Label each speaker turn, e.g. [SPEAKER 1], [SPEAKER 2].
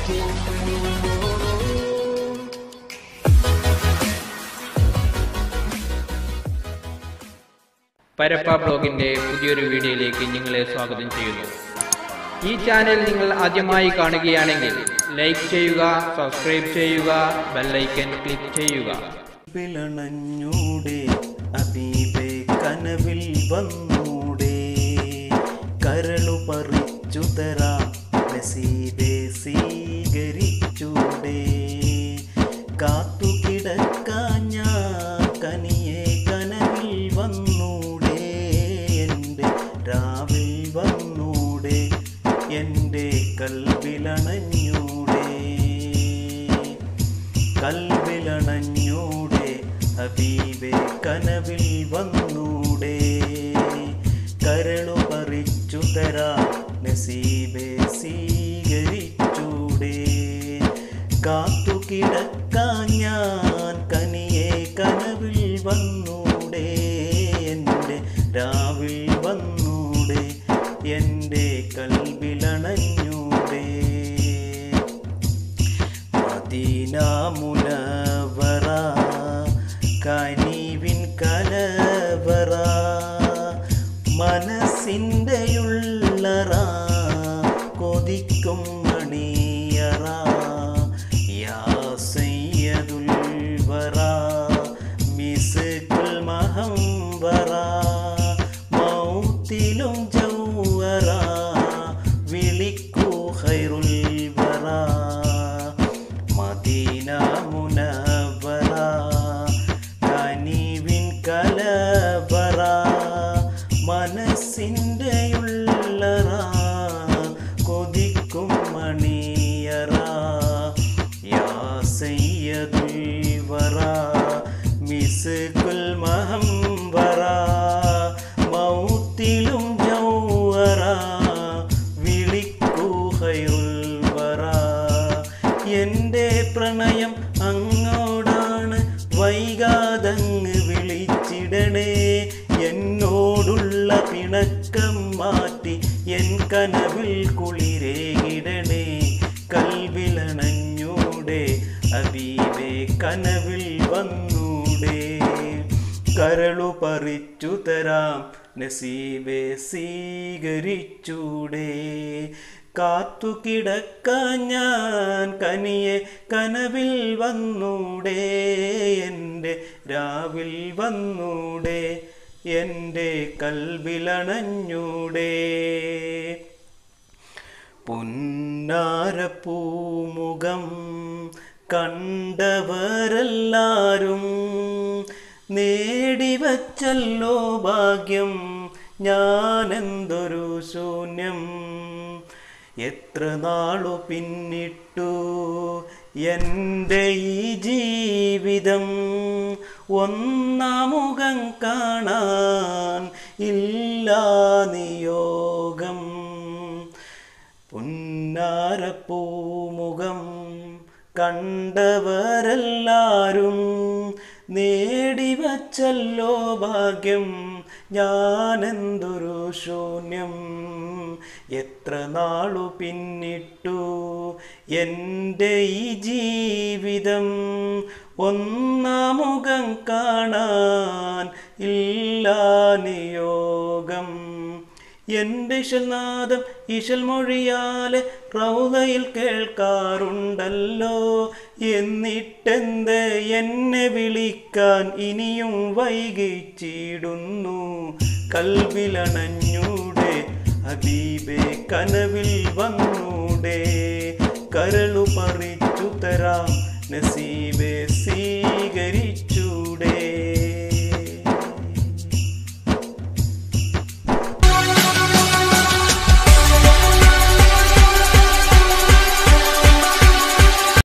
[SPEAKER 1] പരപ്പ ബ്ലോഗിന്റെ പുതിയൊരു വീഡിയോയിലേക്ക് നിങ്ങളെ സ്വാഗതം ചെയ്യുന്നു ഈ ചാനൽ നിങ്ങൾ ആദ്യമായി കാണുകയാണെങ്കിൽ ലൈക്ക് ചെയ്യുക സബ്സ്ക്രൈബ് ചെയ്യുക ബെല്ലൈക്കൻ ക്ലിക്ക് ചെയ്യുക
[SPEAKER 2] പിളണഞ്ഞൂടെ അബീബെ കനവിൽ വന്നൂടെ കരളു പറിച്ചു തരാം നസീബെ സ്വീകരിച്ചൂടെ കാത്തുകിടക്കാൻ ഞാൻ കനിയെ കനവിൽ വന്നൂടെ എൻ്റെ രാവിൽ വന്നൂടെ എൻ്റെ കൽവിലണഞ്ഞൂടെ കൽവിലണഞ്ഞൂടെ ഹബീബെ കനവിൽ വന്നൂടെ കരളു പറിച്ചു തരാ നസീബെ സ്വീകരിച്ചൂടെ കാത്തു കിടക്കാൻ ഞാൻ കനിയെ കനവിൽ വന്നൂടെ എൻ്റെ രാവിൽ വന്നൂടെ എൻ്റെ കൽവിലണഞ്ഞൂടെ മദീന മുനവറ കനിവിൻ കലവറ മനസ്സിൻ്റെ ഉള്ളറ കൊതിക്കും മണിയറ യാ സയ്യദുൽ വറ മിസ്കുൽ മഹംവറ മൗത്തിലും ജൗവറ വിളിക്കൂ ഖൈറുൽ വറ മദീന മുനവറ കനിവിൻ കലവറ മനസ്സിൻ്റെ ഉള്ളറ കൊതിക്കും മണിയറ യാ സയ്യദുൽ വറ മിസ്കുൽ മഹംവറ മൗത്തിലും ജൗവറ വിളിക്കൂ ഖൈറുൽ വറ എൻ്റെ പ്രണയം അങ്ങോടാണ് വൈകാതങ്ങ് വിളിച്ചിടണേ എന്നോടുള്ള പിണക്കം മാറ്റി എൻ കനവിൽ കുളിരേകിടണേ കൽവിലണഞ്ഞൂടെ അബീബെ കനവിൽ വന്നൂടെ കരളു പറിച്ചു തരാം നസീബെ സ്വീകരിച്ചൂടെ കാത്തു കിടക്കാൻ ഞാൻ കനിയെ കനവിൽ വന്നൂടെ എൻ്റെ രാവിൽ വന്നൂടെ എൻ്റെ കൽവിലണഞ്ഞൂടെ പുന്നാരപ്പൂമുഖം കണ്ടവരെല്ലാരും നേടിവച്ചല്ലോ ഭാഗ്യം ഞാനെന്തൊരു ശൂന്യം എത്ര നാളു പിന്നിട്ടു എൻ്റെ ഈ ജീവിതം ഒന്നാമുഖം കാണാൻ ഇല്ലാ നിയോഗം പുന്നാരപ്പൂമുഖം കണ്ടവരെല്ലാരും നേടിവച്ചല്ലോ ഭാഗ്യം ഞാനെന്തൊരു ശൂന്യം എത്ര നാളു പിന്നിട്ടു എൻ്റെ ഈ ജീവിതം ഒന്നാമുഖം കാണാൻ ഇല്ലാ നിയോഗം എൻ്റെ ഇശൽനാദം ഇശൽ മൊഴിയാലെ റൗദയിൽ കേൾക്കാറുണ്ടല്ലോ എന്നിട്ടെന്ത് എന്നെ വിളിക്കാൻ ഇനിയും വൈകിച്ചിടുന്നു കൽവിലണഞ്ഞൂടെ ഹബീബെ കനവിൽ വന്നൂടെ കരളു പറിച്ചു തരാം നസീബെ